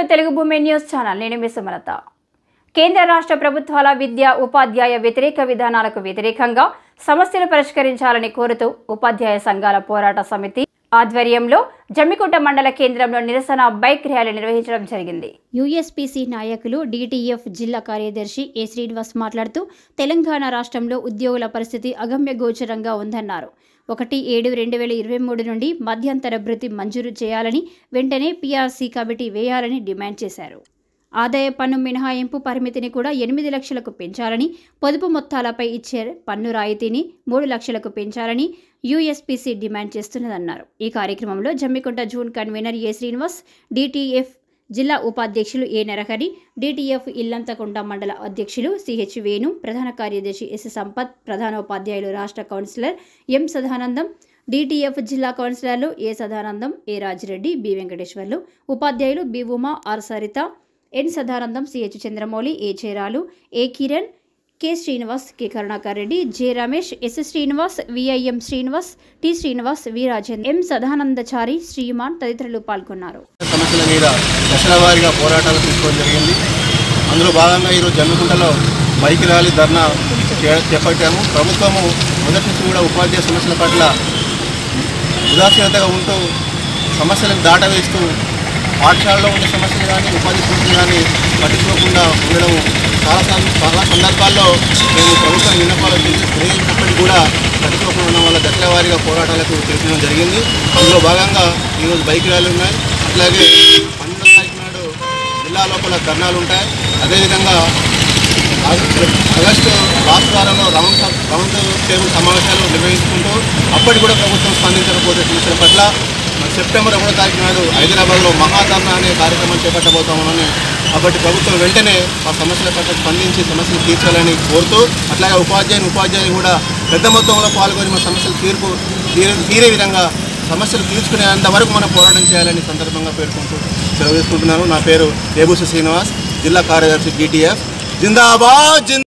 తెలుగు భూమి news channel నేను మీ సుమలత కేంద్ర రాష్ట్ర ప్రభుత్వాల విద్యా ఉపాధ్యాయ వ్యతిరేక విధానాలకు వ్యతిరేకంగా సమస్యలు పరిష్కరించాలని కోరుతూ ఉపాధ్యాయ సంఘాల పోరాట సమితి ఆధ్వర్యంలో జమ్మికుంట మండల కేంద్రంలో నిరసన బైక్ ర్యాలీ నిర్వహించడం జరిగింది యూఎస్పీసీ నాయకులు డీటీఎఫ్ జిల్లా కార్యదర్శి ఏ శ్రీనివాస్ మాట్లాడుతూ తెలంగాణ రాష్ట్రంలో ఉద్యోగుల పరిస్థితి అగమ్య గోచరంగా ఉందన్నారు ఒకటి ఏడు రెండు వేల ఇరవై మూడు నుండి మధ్యంతర భృతి మంజూరు చేయాలని వెంటనే పీఆర్సీ కమిటీ వేయాలని డిమాండ్ చేశారు ఆదాయ పన్ను మినహాయింపు పరిమితిని కూడా ఎనిమిది లక్షలకు పెంచాలని పొదుపు మొత్తాలపై ఇచ్చే పన్ను రాయితీని మూడు లక్షలకు పెంచాలని యూఎస్పీసీ డిమాండ్ చేస్తున్నదన్నారు ఈ కార్యక్రమంలో జమ్మికుంట జూన్ కన్వీనర్ ఏ శ్రీనివాస్ డిటిఎఫ్ జిల్లా ఉపాధ్యక్షులు ఏ నరహరి డిటిఎఫ్ ఇల్లంతకుంట మండల అధ్యక్షులు సిహెచ్ వేణు ప్రధాన కార్యదర్శి ఎస్ సంపత్ ప్రధానోపాధ్యాయులు రాష్ట్ర కౌన్సిలర్ ఎం సదానందం డిటిఎఫ్ జిల్లా కౌన్సిలర్లు A Sadanandam A Rajireddy B Venkateswarlu ఉపాధ్యాయులు B Uma R Saritha N Sadanandam CH Chandramouli A Cheralu A Kiran K Srinivas K Karunakar Reddy J Ramesh S Srinivas VIM Srinivas T Srinivas V Rajendra M Sadanandachari Sriman తదితరులు పాల్గొన్నారు సమస్యల మీద దశల వారీగా పోరాటాలు తీసుకోవడం జరిగింది అందులో భాగంగా ఈరోజు జమ్మికుంటలో బైక్ ర్యాలీ ధర్నా చే- చేపట్టాము ప్రభుత్వము మొదటి నుంచి కూడా ఉపాధ్యాయ సమస్యల పట్ల ఉదాసీనతగా ఉంటూ సమస్యలను దాటవేస్తూ పాఠశాలలో ఉండే సమస్యలు కానీ ఉపాధి సమస్యలు కానీ పట్టించుకోకుండా ఉండడం చాలా సం- చాలా సందర్భాల్లో మేము ప్రభుత్వం విన్నపాలు తెలియజేసినప్పటికీ కూడా పట్టించుకోకుండా ఉండడం వల్ల దశల వారీగా పోరాటాలకు తెలియడం జరిగింది అందులో భాగంగా ఈరోజు బైక్ ర్యాలీలు ఉన్నాయి అట్లాగే పన్నెండో తారీఖు నాడు జిల్లా లోపల ధర్నాలు ఉంటాయి అదేవిధంగా ఆగస్టు ఆగస్టు లాస్ట్ వారంలో రౌండ్ సబ్- రౌండ్ టేబుల్ సమావేశాలు నిర్వహించుకుంటూ అప్పటికి కూడా ప్రభుత్వం స్పందించకపోతే సమస్యల పట్ల మరి సెప్టెంబర్ ఒకటో తారీఖు నాడు హైదరాబాద్లో మహాధర్నా అనే కార్యక్రమం చేపట్టబోతామని కాబట్టి ప్రభుత్వం వెంటనే ఆ సమస్యల పట్ల స్పందించి సమస్యలు తీర్చాలని కోరుతూ అట్లాగే ఉపాధ్యాయుని ఉపాధ్యాయులు కూడా పెద్ద మొత్తంలో పాల్గొని మా సమస్యలు తీర్పు తీరే తీరే విధంగా సమస్యలు తీర్చుకునేంత వరకు మనం పోరాటం చేయాలని సందర్భంగా పేర్కొంటూ సెలవు తీసుకుంటున్నాను నా పేరు ఏబూసి శ్రీనివాస్ జిల్లా కార్యదర్శి జీటీఎఫ్ జిందాబాద్ జిందా